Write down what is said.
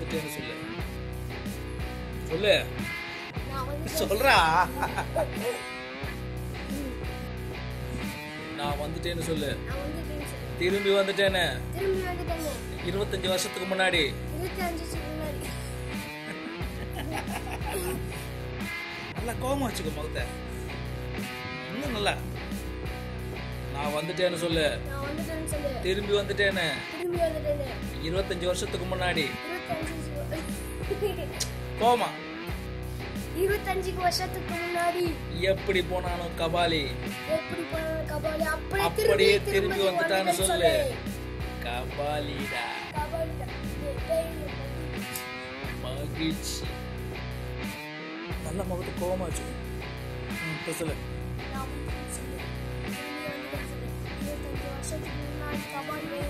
வந்துட்டேன்னு சொல்லு சொல்லு நான் வந்து சொல்றா நான் வந்துட்டேன்னு சொல்லு நான் வந்துட்டேன்னு சொல்லு திரும்பி வந்துட்டேன்னு திரும்பி வந்துட்டேன்னு இருபத்தஞ்சு வருஷத்துக்கு முன்னாடி இருபத்தி அஞ்சு வருஷத்துக்கு முன்னாடி நல்லா கோவமா வச்சுக்கோ முகத்தை இன்னும் நல்லா நான் வந்துட்டேன்னு சொல்லு நான் வந்துட்டேன்னு சொல்லு திரும்பி வந்துட்டேன்னு திரும்பி வந்துட்டேன்னு இருபத்தஞ்சு வருஷத்துக்கு முன்னாடி இருபத்தஞ்சு கோமா இருபத்தஞ்சு வருஷத்துக்கு முன்னாடி எப்படி போனாலும் கபாலி எப்படி போன கபாலி அப்படியே அப்படியே திரும்பி திரும்பி திரும்பி வந்துட்டான்னு வந்துட்டேன்னு சொல்லு சொல்லு கபாலிடா கபாலி தான். டேய், டேய், மகிழ்ச்சி நல்ல முகத்தை கோவமா வச்சுக்கோ ம், இப்ப சொல்லு நான் வந்துட்டேன்னு சொல்லு. திரும்பி வந்துட்டேன்னு சொல்லு. இருபத்தஞ்சு வருஷத்துக்கு முன்னாடி கபாலி